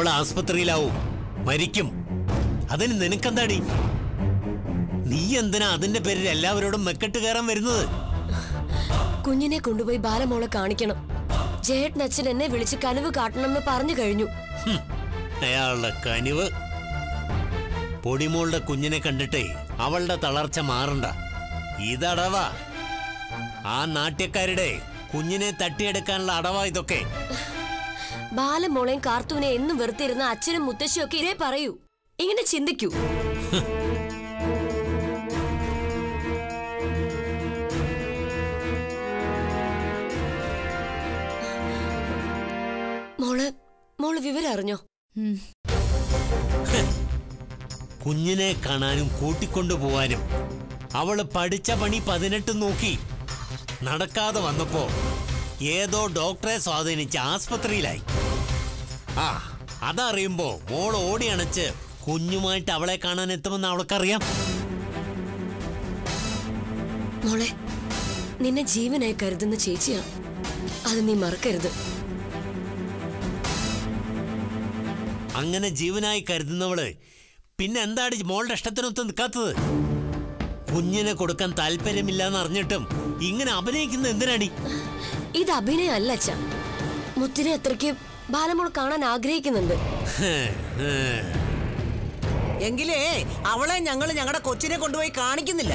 ആസ്പത്രിയിലാവും മരിക്കും അതിന് നിനക്കെന്താടി നീ എന്തിനാ അതിന്റെ പേരിൽ എല്ലാവരോടും മെക്കെട്ട് കയറാൻ വരുന്നത് കുഞ്ഞിനെ കൊണ്ടുപോയി ബാലമോളെ കാണിക്കണം ജയേട്ടൻ അച്ഛൻ എന്നെ വിളിച്ച് കനവ് കാട്ടണമെന്ന് പറഞ്ഞു കഴിഞ്ഞു ഹും, അയാളുടെ കനിവ് പൊടിമോളുടെ കുഞ്ഞിനെ കണ്ടിട്ടേ അവളുടെ തളർച്ച മാറണ്ട ഇതടവാ ആ നാട്യക്കാരുടെ കുഞ്ഞിനെ തട്ടിയെടുക്കാനുള്ള അടവാ ഇതൊക്കെ ബാലമോളെയും കാർത്തൂനെ എന്നും വെറുത്തിരുന്ന അച്ഛനും മുത്തശ്ശിയും ഒക്കെ ഇതേ പറയൂ ഇങ്ങനെ ചിന്തിക്കൂ മോള് മോള് വിവരം അറിഞ്ഞോ കുഞ്ഞിനെ കാണാനും കൂട്ടിക്കൊണ്ടുപോവാനും അവള് പഠിച്ച പണി പതിനെട്ട് നോക്കി നടക്കാതെ വന്നപ്പോ ഏതോ ഡോക്ടറെ സ്വാധീനിച്ച് ആസ്പത്രിയിലായി ആ അതറിയുമ്പോ മോൾ ഓടി അണച്ച് കുഞ്ഞുമായിട്ട് അവളെ കാണാൻ എത്തുമെന്ന് അവൾക്കറിയാം മോളെ നിന്നെ ജീവനായി കരുതുന്ന ചേച്ചിയാണ് അത് നീ മറക്കരുത് അങ്ങനെ ജീവനായി കരുതുന്നവള് പിന്നെ എന്താണ് മോളുടെ ഇഷ്ടത്തിനൊത്ത് നിൽക്കാത്തത് കുഞ്ഞിനെ കൊടുക്കാൻ താല്പര്യമില്ലാന്ന് അറിഞ്ഞിട്ടും ഇങ്ങനെ അഭിനയിക്കുന്നത് എന്തിനാടി ഇത് അഭിനയമല്ല അച്ഛ മുത്തിനെ അത്രയ്ക്ക് ബാലമോൾ കാണാൻ ആഗ്രഹിക്കുന്നുണ്ട് ഹേ, ഹേ. എങ്കിലേ അവളെ ഞങ്ങൾ ഞങ്ങളുടെ കൊച്ചിനെ കൊണ്ടുപോയി കാണിക്കുന്നില്ല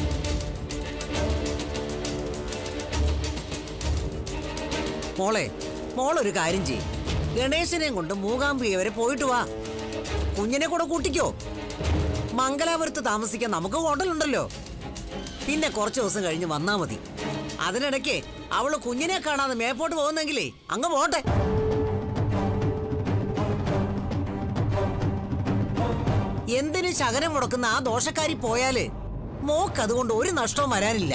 മോളെ മോളൊരു കാര്യം ചെയ്യും ഗണേശനെയും കൊണ്ട് മൂകാംബിക വരെ പോയിട്ട് വാ കുഞ്ഞിനെ കൂടെ കൂട്ടിക്കോ മംഗലാപുരത്ത് താമസിക്കാൻ നമുക്ക് ഹോട്ടലുണ്ടല്ലോ പിന്നെ കുറച്ച് ദിവസം കഴിഞ്ഞ് വന്നാ മതി അതിനിടയ്ക്ക് അവള് കുഞ്ഞിനെ കാണാതെ മേപ്പോട്ട് പോകുന്നെങ്കിലേ അങ്ങ് പോട്ടെ എന്തിന് ശകരം മുടക്കുന്ന ആ ദോഷക്കാരി പോയാല് മോക്ക് അതുകൊണ്ട് ഒരു നഷ്ടവും വരാനില്ല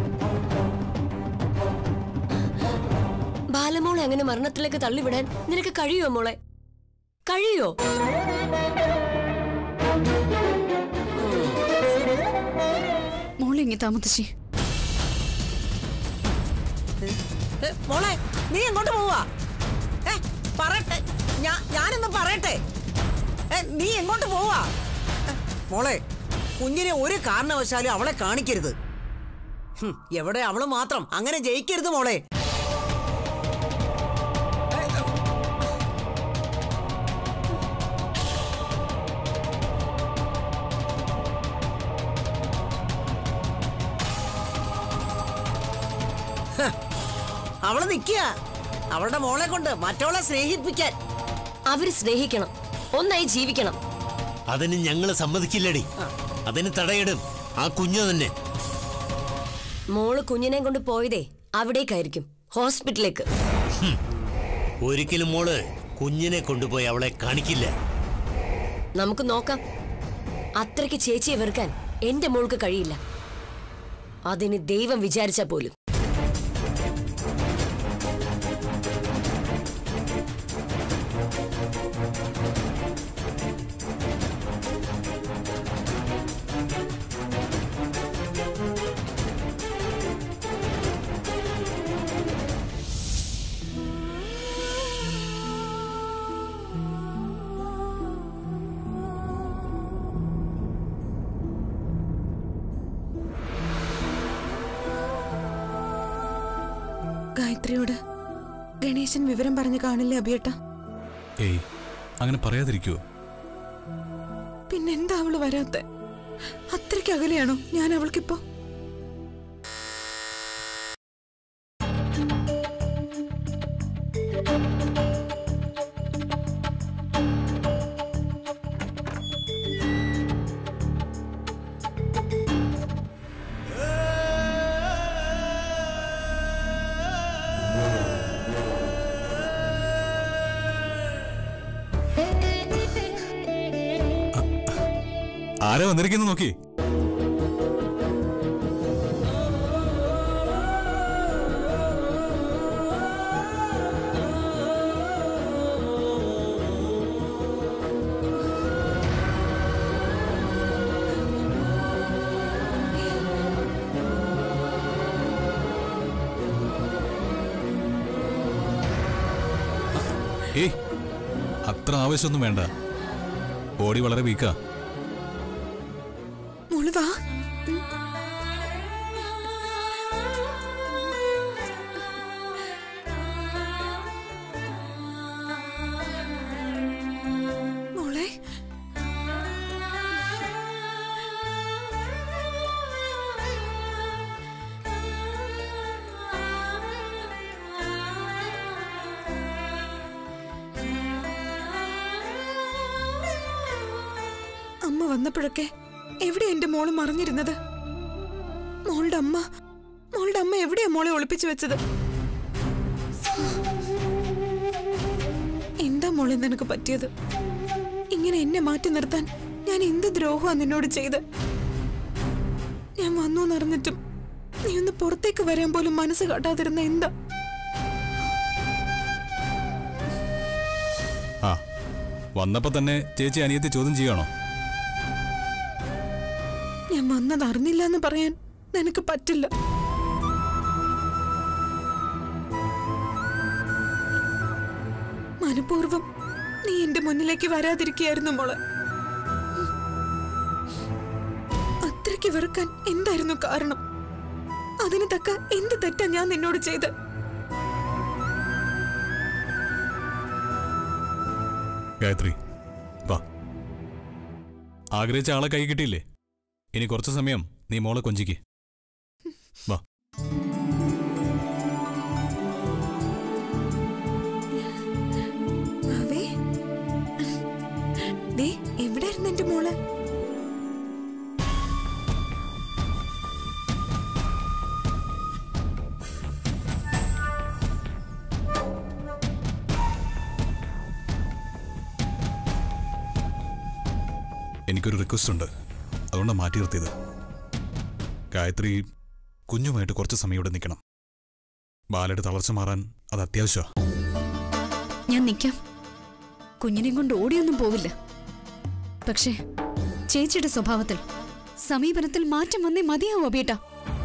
ബാലമോളെ അങ്ങനെ മരണത്തിലേക്ക് തള്ളിവിടാൻ നിനക്ക് കഴിയുമോ മോളെ കഴിയോ മോളിങ്ങി താമസിച്ചേ ഏ, മോളെ നീ എങ്ങോട്ട് പോവാ ഏ പറയട്ടെ ഞാ ഞാനൊന്ന് പറയട്ടെ ഏ, നീ എങ്ങോട്ട് പോവാ ഏ, മോളെ കുഞ്ഞിനെ ഒരു കാരണവശാലും അവളെ കാണിക്കരുത് ഹും, എവിടെ അവള് മാത്രം അങ്ങനെ ജയിക്കരുത് മോളെ ഹ, അവള് നിക്കുക അവളുടെ മോളെ കൊണ്ട് മറ്റവളെ സ്നേഹിപ്പിക്കാൻ അവര് സ്നേഹിക്കണം ഒന്നായി ജീവിക്കണം അതിന് ഞങ്ങള് സമ്മതിക്കില്ലടി അതിന് തടയിടും ആ കുഞ്ഞു തന്നെ മോള് കുഞ്ഞിനെ കൊണ്ട് പോയതേ അവിടേക്കായിരിക്കും ഹോസ്പിറ്റലിലേക്ക് ഒരിക്കലും മോള് കുഞ്ഞിനെ കൊണ്ടുപോയി അവളെ കാണിക്കില്ല നമുക്ക് നോക്കാം അത്രയ്ക്ക് ചേച്ചിയെ വെറുക്കാൻ എന്റെ മോൾക്ക് കഴിയില്ല അതിന് ദൈവം വിചാരിച്ചാ പോലും ഗായത്രിയോട് ഗണേശൻ വിവരം പറഞ്ഞു കാണില്ലേ അഭിയേട്ട ഏയ് അങ്ങനെ പറയാതിരിക്കുവോ പിന്നെന്താ അവള് വരാത്ത അത്രയ്ക്ക് അകലെയാണോ ഞാൻ അവൾക്കിപ്പോ ആരാ വന്നിരിക്കുന്നു നോക്കി ഏയ് അ- ഇത്ര ആവശ്യമൊന്നും വേണ്ട ബോഡി വളരെ വീക്കാ മോള് വാ മോളെ അമ്മ വന്നപ്പോഴൊക്കെ എവിടെയാ എന്റെ മോള് മറിഞ്ഞിരുന്നത് മോളുടെ അമ്മ മോളുടെ അമ്മ എവിടെയാ മോളെ ഒളിപ്പിച്ചു വെച്ചത് എന്താ മോളെ നിനക്ക് പറ്റിയത് ഇങ്ങനെ എന്നെ മാറ്റി നിർത്താൻ ഞാൻ എന്ത് ദ്രോഹമാ നിന്നോട് ചെയ്ത് ഞാൻ വന്നു എന്നറിഞ്ഞിട്ടും നീ ഒന്ന് പുറത്തേക്ക് വരാൻ പോലും മനസ്സ് കാട്ടാതിരുന്ന എന്താ ആ വന്നപ്പോ തന്നെ ചേച്ചി അനിയത്തെ ചോദ്യം ചെയ്യണോ ഞാൻ വന്നത് അറിഞ്ഞില്ല എന്ന് പറയാൻ നിനക്ക് പറ്റില്ല മനഃപൂർവ്വം നീ എന്റെ മുന്നിലേക്ക് വരാതിരിക്കുകയായിരുന്നു മോളെ അത്രയ്ക്ക് വെറുക്കാൻ എന്തായിരുന്നു കാരണം അതിന് തക്ക എന്ത് തെറ്റാ ഞാൻ നിന്നോട് ചെയ്ത് ഗായത്രി വാ ആഗ്രഹിച്ച ആളെ കൈ കിട്ടിയില്ലേ ഇനി കുറച്ച് സമയം നീ മോളെ കൊഞ്ചിക്ക് വാ അവേ ദേ എവിടെയായിരുന്നു എന്റെ മോള് എനിക്കൊരു റിക്വസ്റ്റ് ഉണ്ട് അതുകൊണ്ടാണ് മാറ്റി നിർത്തിയത് ഗായത്രി കുഞ്ഞുമായിട്ട് കുറച്ച് സമയം ഇവിടെ നിൽക്കണം ബാലയുടെ തളർച്ച മാറാൻ അത് അത്യാവശ്യമാണ് ഞാൻ നിൽക്കാം കുഞ്ഞിനെയും കൊണ്ട് ഓടിയൊന്നും പോവില്ല പക്ഷേ ചേച്ചിയുടെ സ്വഭാവത്തിൽ സമീപനത്തിൽ മാറ്റം വന്നേ മതിയാവോ ബേട്ട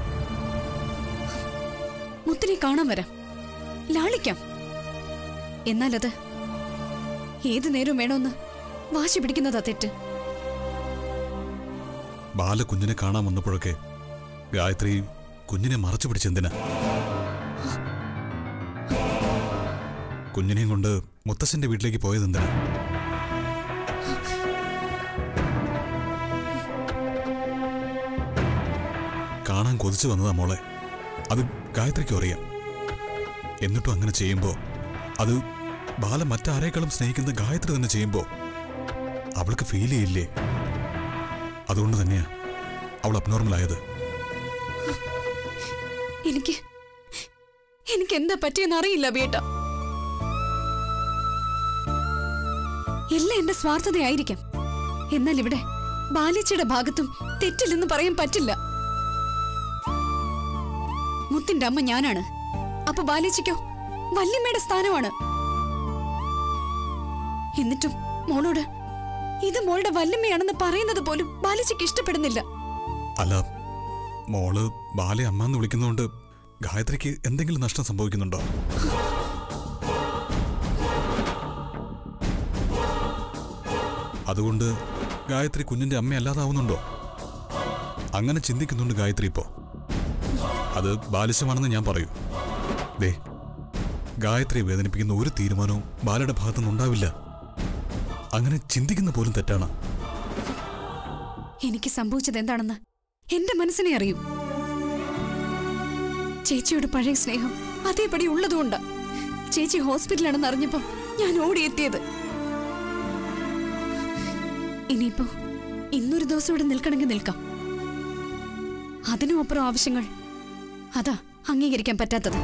മുത്തിനെ കാണാൻ വരാം ലാളിക്കാം എന്നാലത് ഏതു നേരം വേണമെന്ന് വാശി പിടിക്കുന്നതാ തെറ്റ് ബാല കുഞ്ഞിനെ കാണാൻ വന്നപ്പോഴൊക്കെ ഗായത്രി കുഞ്ഞിനെ മറച്ചു പിടിച്ചെന്തിനാ കുഞ്ഞിനെയും കൊണ്ട് മുത്തശ്ശന്റെ വീട്ടിലേക്ക് പോയത് എന്തിനാ കാണാൻ കൊതിച്ചു വന്നതാ മോളെ അത് ഗായത്രിക്കും അറിയാം എന്നിട്ടും അങ്ങനെ ചെയ്യുമ്പോ അത് ബാല മറ്റാരേക്കാളും സ്നേഹിക്കുന്ന ഗായത്രി തന്നെ ചെയ്യുമ്പോ അവൾക്ക് ഫീൽ ചെയ്യില്ലേ അതുകൊണ്ട് തന്നെയാ അവൾ അബ്നോർമൽ ആയത് എനിക്ക് എനിക്ക് എന്താ പറ്റിയെന്ന് അറിയില്ല ബേട്ട എല്ലാം എന്റെ സ്വാർത്ഥതയായിരിക്കാം എന്നാൽ ഇവിടെ ബാലിച്ചയുടെ ഭാഗത്തും തെറ്റില്ലെന്ന് പറയാൻ പറ്റില്ല മുത്തിന്റെ അമ്മ ഞാനാണ് അപ്പൊ ബാലിച്ചയ്ക്കോ വല്യമ്മയുടെ സ്ഥാനമാണ് എന്നിട്ടും മോളോട് ഇത് മോളുടെ വല്യമ്മയാണെന്ന് പറയുന്നത് പോലും ബാലിച്ചയ്ക്ക് ഇഷ്ടപ്പെടുന്നില്ല അല്ല മോള് ബാലെ അമ്മ എന്ന് വിളിക്കുന്നതുകൊണ്ട് ഗായത്രിക്ക് എന്തെങ്കിലും നഷ്ടം സംഭവിക്കുന്നുണ്ടോ അതുകൊണ്ട് ഗായത്രി കുഞ്ഞിന്റെ അമ്മ അല്ലാതാവുന്നുണ്ടോ അങ്ങനെ ചിന്തിക്കുന്നുണ്ട് ഗായത്രി ഇപ്പോ അത് ബാലിശമാണെന്ന് ഞാൻ പറയൂ ദേ ഗായത്രിയെ വേദനിപ്പിക്കുന്ന ഒരു തീരുമാനവും ബാലയുടെ ഭാഗത്തുനിന്ന് ഉണ്ടാവില്ല അങ്ങനെ ചിന്തിക്കുന്ന പോലും തെറ്റാണ് എനിക്ക് സംഭവിച്ചത് എന്താണെന്ന് എന്റെ മനസ്സിനെ അറിയൂ ചേച്ചിയുടെ പഴയ സ്നേഹം അതേപടി ഉള്ളതുകൊണ്ട് ചേച്ചി ഹോസ്പിറ്റലാണെന്ന് അറിഞ്ഞപ്പോ ഞാൻ ഓടിയെത്തിയത് ഇനിയിപ്പോ ഇന്നൊരു ദിവസം ഇവിടെ നിൽക്കണമെങ്കിൽ നിൽക്കാം അതിനും അപ്പുറം ആവശ്യങ്ങൾ അതാ അംഗീകരിക്കാൻ പറ്റാത്തത്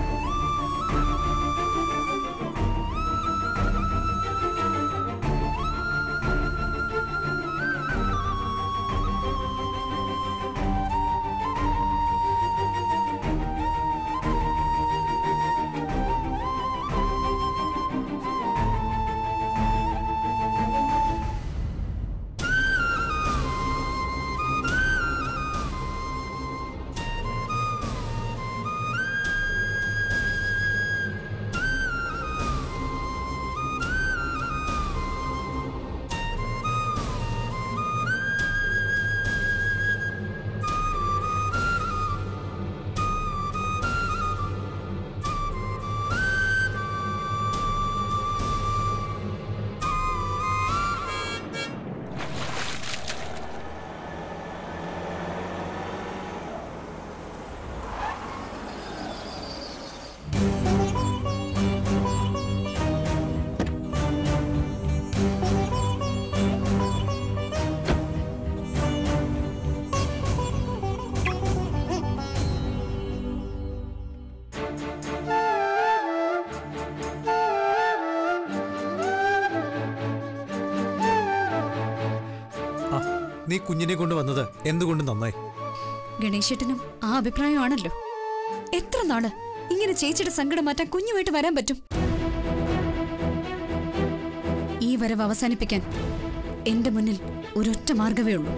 നീ കുഞ്ഞിനെ കൊണ്ടുവന്നത് എന്തുകൊണ്ട് നന്നായി ഗണേശേട്ടനും ആ അഭിപ്രായമാണല്ലോ എത്ര നാള് ഇങ്ങനെ ചേച്ചിയുടെ സങ്കടം മാറ്റാൻ കുഞ്ഞുമായിട്ട് വരാൻ പറ്റും ഈ വരവ് അവസാനിപ്പിക്കാൻ എന്റെ മുന്നിൽ ഒരൊറ്റ മാർഗമേ ഉള്ളൂ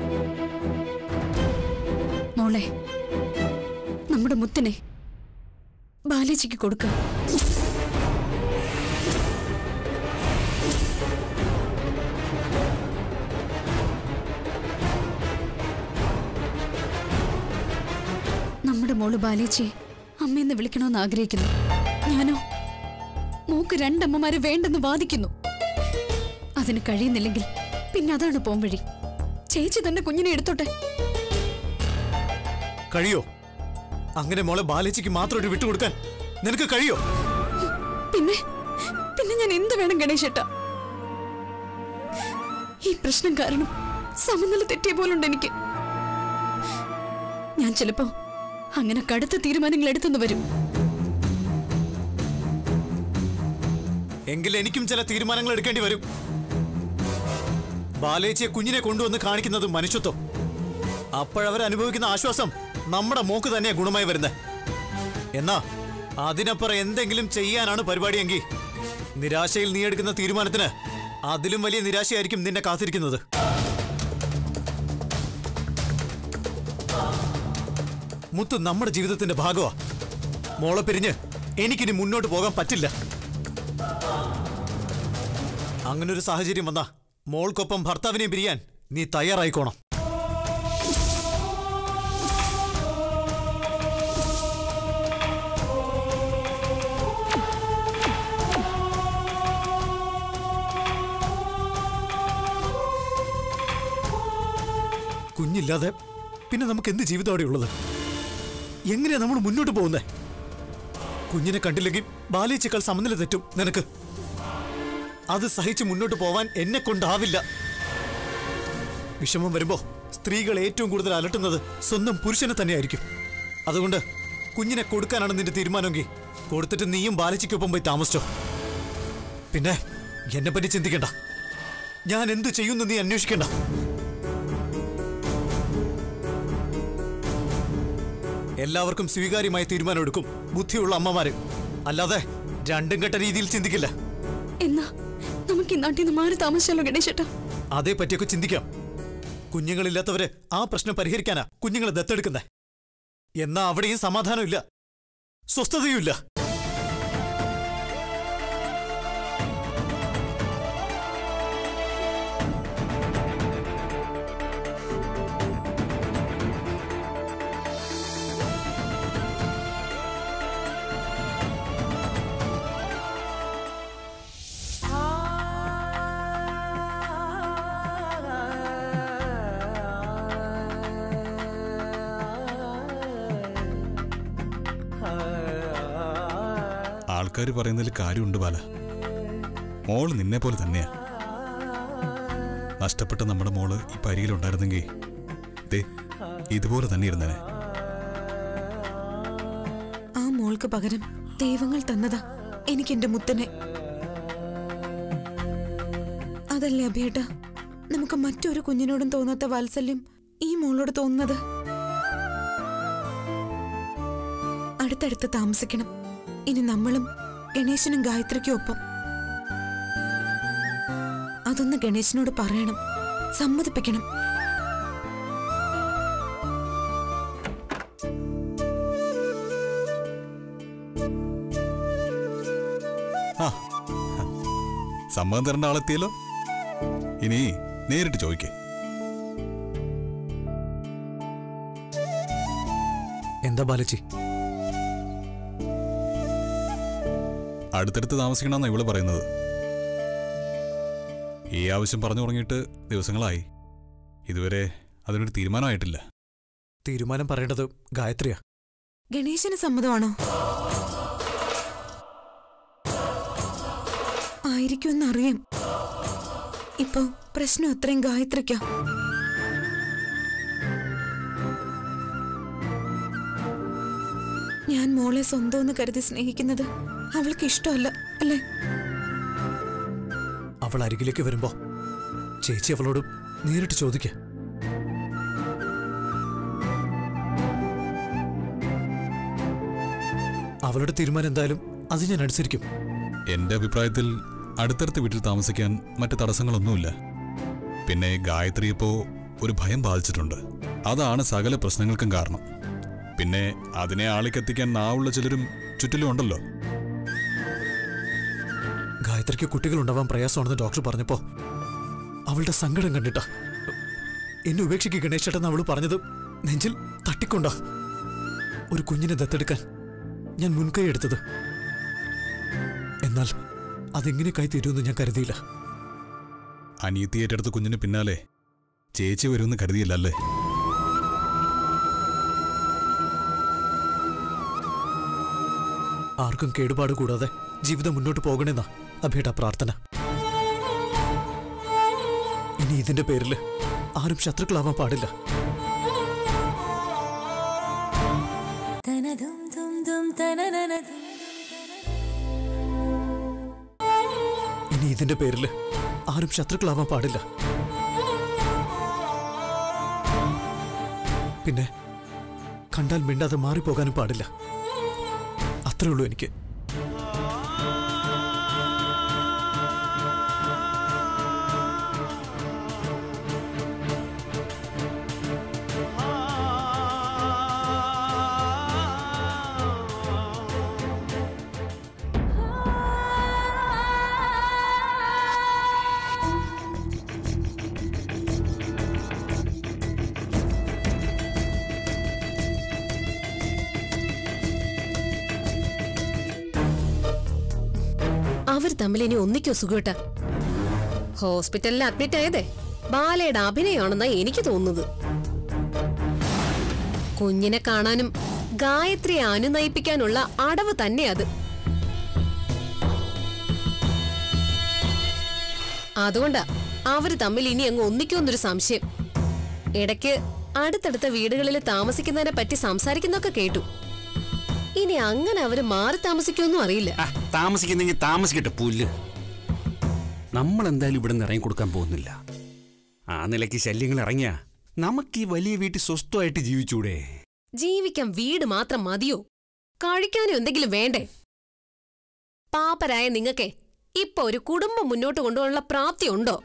മോളെ നമ്മുടെ മുത്തിനെ ബാലേജിക്ക് കൊടുക്കുക നമ്മുടെ മോള് ബാലേച്ചിയെ അമ്മയെന്ന് വിളിക്കണമെന്ന് ആഗ്രഹിക്കുന്നു ഞാനോ മോക്ക് രണ്ടമ്മമാരെ വേണ്ടെന്ന് വാദിക്കുന്നു അതിന് കഴിയുന്നില്ലെങ്കിൽ പിന്നെ അതാണ് പോംവഴി ചേച്ചി തന്നെ കുഞ്ഞിനെ എടുത്തോട്ടെ കഴിയോ അങ്ങനെ മോളെ ബാലേച്ചിക്ക് മാത്രം ഒരു വിട്ടുകൊടുക്കാൻ നിനക്ക് കഴിയോ പിന്നെ പിന്നെ ഞാൻ എന്ത് വേണം ഗണേശേട്ട ഈ പ്രശ്നം കാരണം സമനില തെറ്റിയ പോലുണ്ട് എനിക്ക് ഞാൻ ചിലപ്പോ അങ്ങനെ കടുത്ത തീരുമാനങ്ങൾ എടുത്തെന്ന് വരും എങ്കിൽ എനിക്കും ചില തീരുമാനങ്ങൾ എടുക്കേണ്ടി വരും ബാലേച്ചിയെ കുഞ്ഞിനെ കൊണ്ടുവന്ന് കാണിക്കുന്നത് മനുഷ്യത്വം അപ്പോഴവർ അനുഭവിക്കുന്ന ആശ്വാസം നമ്മുടെ മോക്ക് തന്നെയാ ഗുണമായി വരുന്നത് എന്നാ അതിനപ്പുറം എന്തെങ്കിലും ചെയ്യാനാണ് പരിപാടിയെങ്കിൽ നിരാശയിൽ നീ എടുക്കുന്ന തീരുമാനത്തിന് അതിലും വലിയ നിരാശയായിരിക്കും നിന്നെ കാത്തിരിക്കുന്നത് മുത്ത് നമ്മുടെ ജീവിതത്തിന്റെ ഭാഗമാ മോളെ പിരിഞ്ഞ് എനിക്കിനി മുന്നോട്ട് പോകാൻ പറ്റില്ല അങ്ങനൊരു സാഹചര്യം വന്നാ മോൾക്കൊപ്പം ഭർത്താവിനെയും പിരിയാൻ നീ തയ്യാറായിക്കോണം കുഞ്ഞില്ലാതെ പിന്നെ നമുക്ക് എന്ത് ജീവിതം അവിടെ ഉള്ളത് എങ്ങനെയാ നമ്മൾ മുന്നോട്ട് പോകുന്നേ കുഞ്ഞിനെ കണ്ടില്ലെങ്കിൽ ബാലിച്ചേക്കാൾ സമനില തെറ്റും നിനക്ക് അത് സഹിച്ച് മുന്നോട്ട് പോവാൻ എന്നെ കൊണ്ടാവില്ല വിഷമം വരുമ്പോ സ്ത്രീകൾ ഏറ്റവും കൂടുതൽ അലട്ടുന്നത് സ്വന്തം പുരുഷനെ തന്നെയായിരിക്കും അതുകൊണ്ട് കുഞ്ഞിനെ കൊടുക്കാനാണ് നിന്റെ തീരുമാനമെങ്കിൽ കൊടുത്തിട്ട് നീയും ബാലിച്ചയ്ക്കൊപ്പം പോയി താമസിച്ചോ പിന്നെ എന്നെ പറ്റി ചിന്തിക്കണ്ട ഞാൻ എന്ത് ചെയ്യുന്നു നീ അന്വേഷിക്കണ്ട എല്ലാവർക്കും സ്വീകാര്യമായ തീരുമാനമെടുക്കും ബുദ്ധിയുള്ള അമ്മമാര് അല്ലാതെ രണ്ടും കെട്ട രീതിയിൽ ചിന്തിക്കില്ല എന്നാ നമുക്ക് ഈ നാട്ടിൽ നിന്ന് മാറി താമസിച്ചാലോ ഗണേശേട്ടാ അതേ പറ്റിയൊക്കെ ചിന്തിക്കാം കുഞ്ഞുങ്ങളില്ലാത്തവര് ആ പ്രശ്നം പരിഹരിക്കാനാ കുഞ്ഞുങ്ങളെ ദത്തെടുക്കുന്നേ എന്നാ അവിടെയും സമാധാനമില്ല സ്വസ്ഥതയുമില്ല ആൾക്കാർ പറയുന്നതിൽ കാര്യമുണ്ട് ബാല മോള് നിന്നെ പോലെ തന്നെയാ നഷ്ടപ്പെട്ട നമ്മുടെ മോള് ഈ പരിയിലുണ്ടായിരുന്നെങ്കിൽ ദേ ഇതുപോലെ തന്നെ ഇരുന്നേനെ ആ മോൾക്ക് പകരം ദൈവങ്ങൾ തന്നതാ എനിക്ക് എന്റെ മുത്തനെ അതല്ലേ അഭിയേട്ട നമുക്ക് മറ്റൊരു കുഞ്ഞിനോടും തോന്നാത്ത വാത്സല്യം ഈ മോളോട് തോന്നുന്നത് അടുത്തടുത്ത് താമസിക്കണം ഇനി നമ്മളും ഗണേശനും ഗായത്രിക്കും ഒപ്പം അതൊന്ന് ഗണേശനോട് പറയണം സമ്മതിപ്പിക്കണം ആ സമ്മതം തരേണ്ട ആളെത്തിയല്ലോ ഇനി നേരിട്ട് ചോദിക്കേ എന്താ ബാലച്ചി അടുത്തടുത്ത് താമസിക്കണമെന്നാണ് ഇവള് പറയുന്നത് ഈ ആവശ്യം പറഞ്ഞു തുടങ്ങിയിട്ട് ദിവസങ്ങളായി ഇതുവരെ അതിനൊരു തീരുമാനമായിട്ടില്ല തീരുമാനം പറയേണ്ടത് ഗായത്രിയാ ഗണേശന് സമ്മതമാണോ ആയിരിക്കുമെന്നറിയാം ഇപ്പൊ പ്രശ്നം അത്രയും ഗായത്രിക്കാ ഞാൻ മോളെ സ്വന്തമെന്ന് കരുതി സ്നേഹിക്കുന്നത് അവൾക്ക് ഇഷ്ടമല്ല അല്ലേ അവൾ അരികിലേക്ക് വരുമ്പോ ചേച്ചി അവളോട് നേരിട്ട് ചോദിക്ക അവളുടെ തീരുമാനം എന്തായാലും അത് ഞാൻ അനുസരിക്കും എന്റെ അഭിപ്രായത്തിൽ അടുത്തടുത്ത വീട്ടിൽ താമസിക്കാൻ മറ്റ് തടസ്സങ്ങളൊന്നുമില്ല പിന്നെ ഗായത്രി ഇപ്പോ ഒരു ഭയം ബാധിച്ചിട്ടുണ്ട് അതാണ് സകല പ്രശ്നങ്ങൾക്കും കാരണം പിന്നെ അതിനെ ആളിക്കെത്തിക്കാൻ നാവുള്ള ചിലരും ചുറ്റിലും ഉണ്ടല്ലോ ഗായത്രിക്ക് കുട്ടികൾ ഉണ്ടാവാൻ പ്രയാസമാണെന്ന് ഡോക്ടർ പറഞ്ഞപ്പോ അവളുടെ സങ്കടം കണ്ടിട്ടാ എന്നെ ഉപേക്ഷിക്ക് ഗണേശേട്ടെന്ന് അവള് പറഞ്ഞത് നെഞ്ചിൽ തട്ടിക്കൊണ്ടാ ഒരു കുഞ്ഞിനെ ദത്തെടുക്കാൻ ഞാൻ മുൻകൈ എടുത്തത് എന്നാൽ അതെങ്ങനെ കൈ തീരുമെന്ന് ഞാൻ കരുതിയില്ല അനിയത്തി ഏറ്റെടുത്ത കുഞ്ഞിന് പിന്നാലെ ചേച്ചി വരുമെന്ന് കരുതിയില്ലല്ലേ ആർക്കും കേടുപാട് കൂടാതെ ജീവിതം മുന്നോട്ട് പോകണമെന്നാ അഭയുടെ പ്രാർത്ഥന ഇനി ഇതിന്റെ പേരില് ആരും ശത്രുക്കളാവാൻ പാടില്ല ഇനി ഇതിന്റെ പേരില് ആരും ശത്രുക്കളാവാൻ പാടില്ല പിന്നെ കണ്ടാൽ മിണ്ടാതെ മാറിപ്പോകാനും പാടില്ല അത്രേ ഉള്ളൂ എനിക്ക് അവർ തമ്മിൽ ഇനി ഒന്നിക്കോ സുഖേട്ട ഹോസ്പിറ്റലിൽ അഡ്മിറ്റ് ആയതേ ബാലയുടെ അഭിനയമാണെന്നാ എനിക്ക് തോന്നുന്നത് കുഞ്ഞിനെ കാണാനും ഗായത്രിയെ അനുനയിപ്പിക്കാനുള്ള അടവ് തന്നെ അത് അതുകൊണ്ടാ അവര് തമ്മിൽ ഇനി അങ്ങ് ഒന്നിക്കുമെന്നൊരു സംശയം ഇടയ്ക്ക് അടുത്തടുത്ത വീടുകളിൽ താമസിക്കുന്നതിനെ പറ്റി സംസാരിക്കുന്നൊക്കെ കേട്ടു ഇനി അങ്ങനെ അവര് മാറി താമസിക്കുമെന്നും അറിയില്ല ആ, താമസിക്കുന്നെങ്കിൽ താമസിക്കട്ടെ പുല്ല് നമ്മൾ എന്തായാലും ഇവിടെ നിന്ന് ഇറങ്ങി കൊടുക്കാൻ പോകുന്നില്ല ആ നിലയ്ക്ക് ശല്യങ്ങൾ ഇറങ്ങിയ നമുക്ക് ഈ വലിയ വീട്ടിൽ സ്വസ്ഥമായിട്ട് ജീവിച്ചൂടെ ജീവിക്കാൻ വീട് മാത്രം മതിയോ കഴിക്കാനും എന്തെങ്കിലും വേണ്ടേ പാപ്പരായ നിങ്ങക്കെ ഇപ്പൊ ഒരു കുടുംബം മുന്നോട്ട് കൊണ്ടുപോകാനുള്ള പ്രാപ്തി ഉണ്ടോ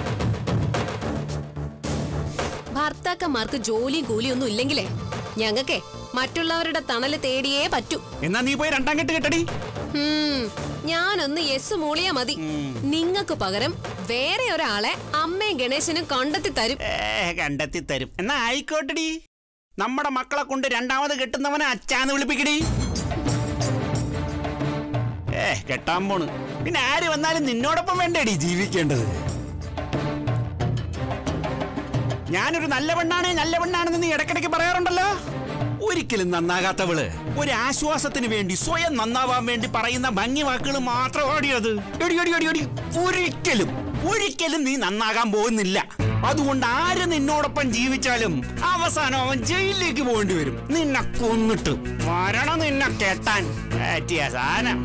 ഭർത്താക്കന്മാർക്ക് ജോലിയും കൂലിയും ഒന്നും ഇല്ലെങ്കിലേ ഞങ്ങക്കെ മറ്റുള്ളവരുടെ തണല് തേടിയേ പറ്റൂ എന്നാ നീ പോയി രണ്ടാം കെട്ട് കെട്ടടി ഹും, ഞാനൊന്ന് യെസ് മൂളിയാ മതി നിങ്ങക്ക് പകരം വേറെ ഒരാളെ അമ്മയും ഗണേശനും കണ്ടെത്തി തരും ഏ കണ്ടെത്തി തരും എന്നാ ആയിക്കോട്ടടി നമ്മുടെ മക്കളെ കൊണ്ട് രണ്ടാമത് കെട്ടുന്നവനെ അച്ചാന്ന് വിളിപ്പിക്കടി ഏ കെട്ടാൻ പോണ് പിന്നെ ആര് വന്നാലും നിന്നോടൊപ്പം വേണ്ടേടി ജീവിക്കേണ്ടത് ഞാനൊരു നല്ല പെണ്ണാണ് നല്ല പെണ്ണാണെന്ന് നീ ഇടയ്ക്കിടയ്ക്ക് പറയാറുണ്ടല്ലോ ഒരിക്കലും നന്നാകാത്തവള് ഒരു ആശ്വാസത്തിന് വേണ്ടി സ്വയം നന്നാവാൻ വേണ്ടി പറയുന്ന ഭംഗി വാക്കുകൾ മാത്രം ഓടിയത് എടി എടി എടി എടി ഒരിക്കലും ഒരിക്കലും നീ നന്നാകാൻ പോകുന്നില്ല അതുകൊണ്ട് ആര് നിന്നോടൊപ്പം ജീവിച്ചാലും അവസാനം അവൻ ജയിലിലേക്ക് പോകേണ്ടി വരും നിന്നെ കൊന്നിട്ട് വരണം നിന്നെ കെട്ടാൻ പറ്റിയ സാധനം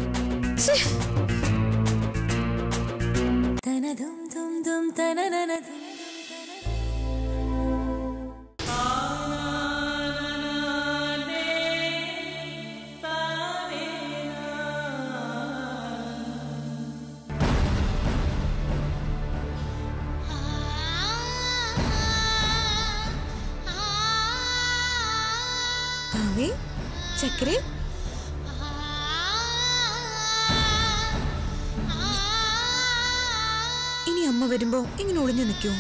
ഭാവി ചക്കരെ ഇനി അമ്മ വരുമ്പോ ഇങ്ങനെ ഒളിഞ്ഞു നിൽക്കുമോ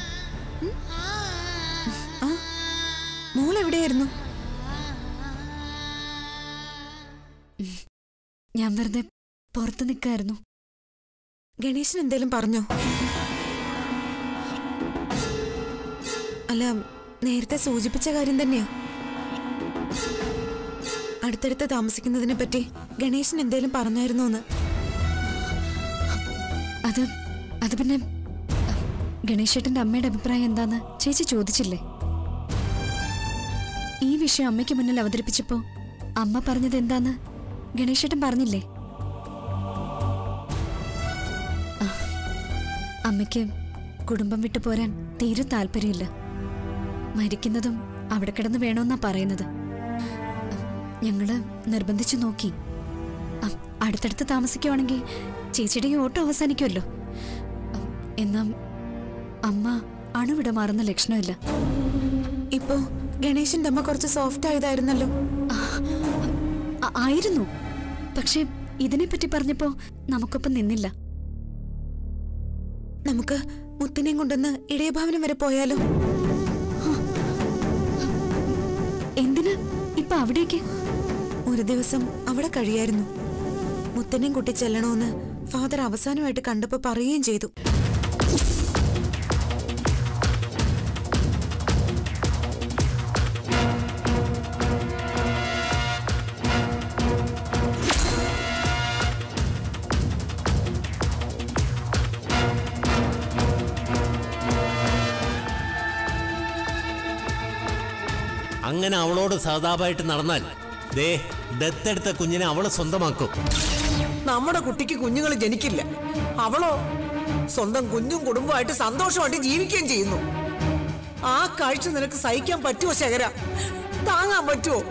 ആ മോൾ എവിടെയായിരുന്നു ഞാൻ വെറുതെ പുറത്ത് നിൽക്കായിരുന്നു ഗണേശൻ എന്തേലും പറഞ്ഞോ അല്ല നേരത്തെ സൂചിപ്പിച്ച കാര്യം തന്നെയാ അടുത്തടുത്ത് താമസിക്കുന്നതിനെ പറ്റി ഗണേശൻ എന്തേലും പറഞ്ഞായിരുന്നോന്ന് അത് അത് പിന്നെ ഗണേശേട്ടന്റെ അമ്മയുടെ അഭിപ്രായം എന്താന്ന് ചേച്ചി ചോദിച്ചില്ലേ ഈ വിഷയം അമ്മയ്ക്ക് മുന്നിൽ അവതരിപ്പിച്ചപ്പോ അമ്മ പറഞ്ഞത് എന്താന്ന് ഗണേശേട്ടൻ പറഞ്ഞില്ലേ ആ, അമ്മയ്ക്ക് കുടുംബം വിട്ടു പോരാൻ തീരെ താല്പര്യമില്ല മരിക്കുന്നതും അവിടെ കിടന്ന് വേണമെന്നാ പറയുന്നത് ഞങ്ങള് നിർബന്ധിച്ചു നോക്കി അടുത്തടുത്ത് താമസിക്കുവാണെങ്കിൽ ചേച്ചിയുടെ ഈ ഓട്ടം അവസാനിക്കുമല്ലോ ഉം, എന്നാ അമ്മ അണുവിട മാറുന്ന ലക്ഷണമില്ല ഇപ്പോ ഗണേശന്റെ അമ്മ കുറച്ച് സോഫ്റ്റ് ആയതായിരുന്നല്ലോ ആ- ആയിരുന്നു പക്ഷെ ഇതിനെപ്പറ്റി പറഞ്ഞപ്പോ നമുക്കൊപ്പം നിന്നില്ല നമുക്ക് മുത്തിനെയും കൊണ്ടൊന്ന് ഇടയഭവനം വരെ പോയാലോ എന്തിനാ ഇപ്പൊ അവിടേക്ക് ഒരു ദിവസം അവിടെ കഴിയായിരുന്നു മുത്തനെയും കുട്ടി ചെല്ലണമെന്ന് ഫാദർ അവസാനമായിട്ട് കണ്ടപ്പോ പറയുകയും ചെയ്തു അങ്ങനെ അവളോട് സഹതാപമായിട്ട് നടന്നാൽ ദേ ദത്തെടുത്ത കുഞ്ഞിനെ അവള് സ്വന്തമാക്കും നമ്മുടെ കുട്ടിക്ക് കുഞ്ഞുങ്ങൾ ജനിക്കില്ല അവളോ സ്വന്തം കുഞ്ഞും കുടുംബമായിട്ട് സന്തോഷമായിട്ട് ജീവിക്കുകയും ചെയ്യുന്നു ആ കാഴ്ച നിനക്ക് സഹിക്കാൻ പറ്റുമോ ശേഖര താങ്ങാൻ പറ്റുമോ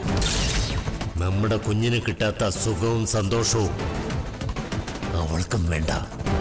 നമ്മുടെ കുഞ്ഞിന് കിട്ടാത്ത സുഖവും സന്തോഷവും അവൾക്കും വേണ്ട